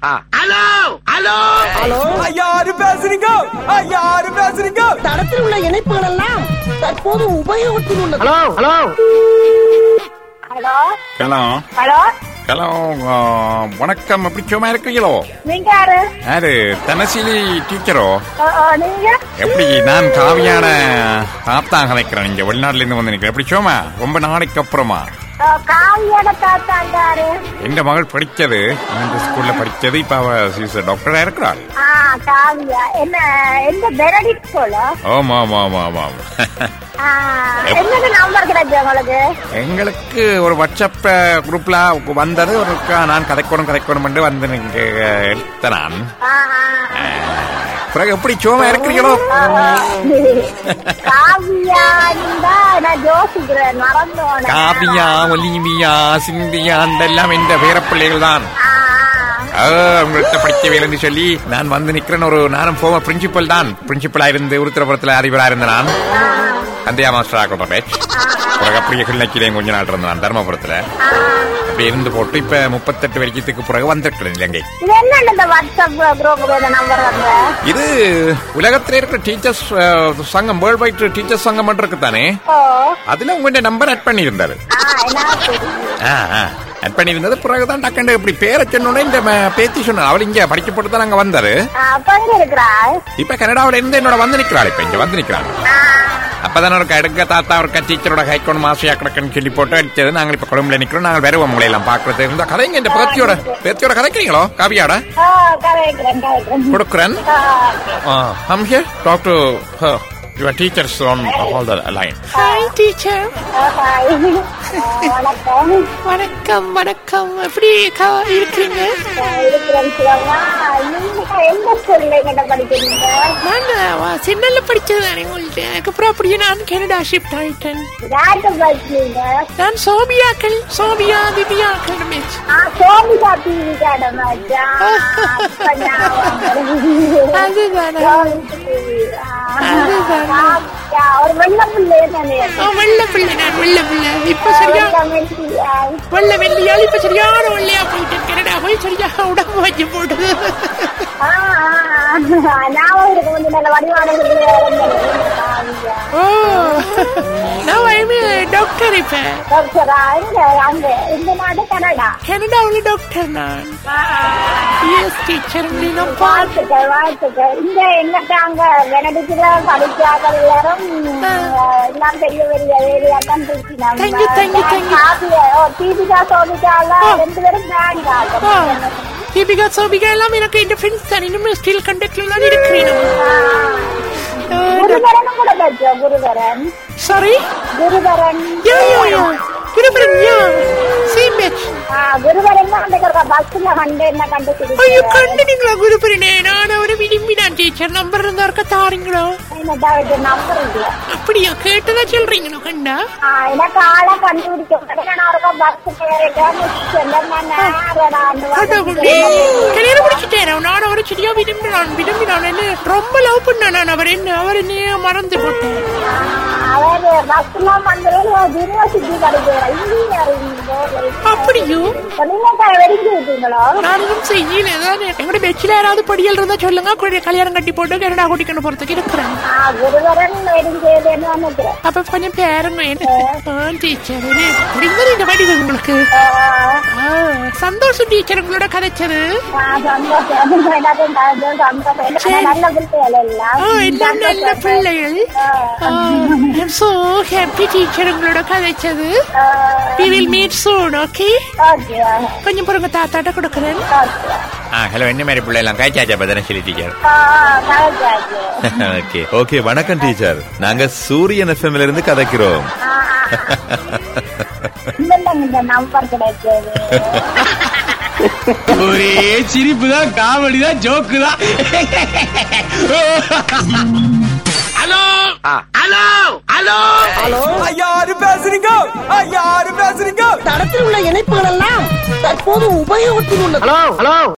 Hello hello hello யாரு பேசுறீங்க யாரு பேசுறீங்க தடத்தில் உள்ள இணைப்புகள் எல்லாம் தற்போது உபயோகத்தில் உள்ளது hello hello hello hello hello hello ஆ, வணக்கம் எப்படி சும்மா இருக்கிறீங்களோ நீங்க யாரு யாரு தனசீலி டீச்சரோ ஆ, ஆ, நீங்க எப்படி நான் காவியான தாத்தான் கலைக்கிறேன் இங்க வெளிநாட்டுல இருந்து வந்து நிக்கிறேன் எப்படி சும்மா ரொம்ப நாளைக்கு அப்புறமா ஆ, காவியோட தாத்தாண்டாரு எங்க மகள் படிச்சது இந்த ஸ்கூல்ல படிச்சது இப்ப அவ டாக்டரா இருக்கிறாள் ஆ காவியா என்ன எந்த பெரடிட் ஸ்கூல் ஆமா ஆமா ஆமா ஆமா ஆமா என்னது நம்பர் கிடைச்சு உங்களுக்கு எங்களுக்கு ஒரு வாட்ஸ்அப் குரூப்ல வந்தது ஒரு க- நான் கதைக்கணும் கதைக்கணும் வந்து நீங்க எடுத்த நான் ஆ, ஆ, பிறகு எப்படி சும்மா இருக்கிறீங்களோ ஆ. காவியா இருந்தா நான் யோசிக்கிறேன் மறந்து போனேன். காவியா ஒலிவியா சிந்தியா எல்லாம் என்ற பேரப்பிள்ளைகள் தான் ஆ, உங்கள்கிட்ட படிக்க வேலைன்னு சொல்லி நான் வந்து நிக்கிறேன் ஒரு நானும் போக பிரின்சிபல் தான் பிரின்சிபலா இருந்து உருத்திரபுரத்துல அதிபரா இருந்த நான் கந்தையா மாஸ்டர் ஆகட்டும் பேச் பிறகு அப்படியே கிளிநக்கிலையும் கொஞ்ச நாள் இருந்தேன் நான் தர்மபுரத்துல அப்படி இருந்து போட்டு இப்ப முப்பத்தெட்டு வரைக்கத்துக்கு பிறகு வந்திருக்கிறேன் இலங்கை இது என்ன இந்த வாட்ஸ்அப் குரூப்புக்கு இந்த நம்பர் வந்து இது உலகத்துல இருக்கிற டீச்சர்ஸ் சங்கம் வேர்ல்ட் வைட் டீச்சர்ஸ் சங்கம் மட்டும் இருக்குதானே ஓ அதுல உங்கள்ட்ட நம்பர் ஆட் பண்ணியிருந்தாரு ஆ என்ன தெரியும் ஆட் பண்ணியிருந்தது பிறகுதான் டக்கண்டு இப்படி பேரை சொன்னோட இந்த ம- பேத்தி சொன்ன அவள் இங்க படிக்க போட்டு தான் அங்க வந்தாரு அப்ப எங்க இருக்கிறாள் இப்ப கனடாவில இருந்து என்னோட வந்து நிக்கிறாள் இப்ப இங்க வந்து நிக்கிறாள் ஆ, அப்பதான் ஒரு எடுக்க தாத்தா ஒரு டீச்சரோட கைக்கொண்டு மாசியா கிடக்குன்னு சொல்லி போட்டு அடிச்சது நாங்க இப்ப கொழும்புல நிக்கிறோம் நாங்க வருவோம் உங்களை எல்லாம் பாக்குறது இருந்தா கதைங்க இந்த பேத்தியோட பேத்தியோட கதைக்கிறீங்களோ காவியாட ஆ, கரைக்கிறேன் கரைக்கிறேன் கொடுக்குறேன் ஆ, I'm here talk to her your teachers on all the line hi teacher ஆ, hi. ஆ, வணக்கம் வணக்கம் வணக்கம் எப்படி கா- இருக்கிறீங்க ஆ, இருக்கிறேன் சிவம்மா நீங்க எந்த ஸ்கூல்ல எங்கிட்ட படிக்கிறீங்க நான் சென்னல்ல படிச்சது தானே உங்கள்ட்ட அதுக்கப்புறம் அப்படியே நான் கனடா ஷிஃப்ட் ஆயிட்டேன் யார்கிட்ட படிக்கிறீங்க நான் சோபியாக்கள் சோபியா திவ்யா அகாடமிக்ஸ் ஆ சோமிகா டிவி கடமாச்சா அதுதானே அதுதானே. ஒரு வெள்ள பிள்ளை தானே ஆ, வெள்ள பிள்ளை நான் வெள்ள பிள்ளை இப்ப சரியா வெள்ள வெள்ளையால் இப்ப சரியான வெள்ளையா போயிட்டேன் கனடா போய் சரியா உடம்பு வச்சு போட்டது ஞாபகம் இருக்கு கொஞ்சம் நல்ல வடிவான ஓ நான் ஐமே டாக்டர் இப்ப டாக்டரா இங்க அங்க இந்த நாடு கனடா கனடாவில் டாக்டர் நான் எஸ் டீச்சர் நான் பார்த்து வாழ்த்துக்கள் வாழ்த்துக்கள் இங்க எங்கிட்ட அங்க வெனடிச்சுல படிச்சாக்கள் எல்லாரும் எல்லாம் பெரிய பெரிய ஏரியா தான் Thank you, thank you, thank you. Deepika சோபிகால Oh. ரெண்டு பேரும் பேங்க் ஆ, தீபிகா சோபிகா எல்லாம் எனக்கு இந்த ஃப்ரெண்ட்ஸ் தான் இன்னும் ஸ்டில் கண்டக்ட்ல தான் இருக்கிறேன் குருதரன் கூட படிச்சோம் Gurutharan sorry Gurutharan yeah yeah yeah Kirubaran yeah same batch ஆ, குருதரன் தான் அந்த பஸ்ல கண்டு என்ன ஐயோ கண்டுபிடிச்சு கண்டுனீங்களா குருபரனே நான் அவரை விரும்பி நான் டீச்சர் நம்பர் இருந்தா இருக்க தாரீங்களோ நம்பர் இல்ல அப்படியா கேட்டதா சொல்றீங்களோ கண்டா ஆ, எனக்கு ஆளை கண்டுபிடிக்க முடியல. நான் ஒருக்கா பஸ் ஏறிட்டேன், முடிச்சிட்டேன். நான் நேரா அந்த கடவுளே கல்யாணம் முடிச்சுட்டேன் நான் அவரை சரியா விரும்பினான் விரும்பினான் என்ன ரொம்ப லவ் பண்ணேன் நான் அவர் என்ன அவர் என்ன மறந்து போட்டேன் ஆ, அவர் பஸ்லாம் வந்துடும் யூனிவர்சிட்டி படிக்கிறார் இன்ஜினியரிங் அப்படியோ நீங்க வெடிச்சு விட்டீங்களோ நானும் செய்யல ஏதாவது எங்கட பெச்சில யாராவது படியல் இருந்தா சொல்லுங்க கு- கல்யாணம் கட்டி போட்டு கனடா கூட்டிக்கணும் போறதுக்கு இருக்கிறேன் ஆ, குருவரன் வெடிஞ்சதுன்னு நினைக்கிறேன் அப்ப கொஞ்சம் பேருங்க என்ன டீச்சர் அப்படிங்கிறது இந்த வடிவு உங்களுக்கு ஆ, ஆ, சந்தோஷம் டீச்சர் உங்களோட கதைச்சது ஆ, சந்தோஷம் எல்லாத்தையும் கலந்து சந்தோஷம் எல்லாம் நல்ல பிள்ளைகள் எல்லாம் ஆ, எல்லாம் நல்ல பிள்ளைகள் சோ ஹாப்பி டீச்சர் உங்களோட கதைச்சது we will meet soon okay okay கொஞ்சம் பொறுங்க தாத்தாட்ட கொடுக்குறேன் ஓகே ஆ ஹலோ என்ன மாதிரி பிள்ளை எல்லாம் காய்ச்சாச்சா பதன சொல்லி டீச்சர் ஆ, கரெக்டாச்சு. ஓகே ஓகே வணக்கம் டீச்சர் நாங்க சூரியன் எஃப்எம்ல இருந்து கதைக்கிறோம் ஆ, இந்தந்தாங்க இந்த நம்பர் கிடைச்சது ஒரே சிரிப்பு தான் காமெடி தான் ஜோக்கு தான் ஹலோ ஹலோ ஹலோ ஹலோ யாரு பேசுறீங்க யாரு பேசுறீங்க தடத்தில் உள்ள இணைப்புகள் எல்லாம் தற்போது உபயோகத்தில் உள்ளது ஹலோ ஹலோ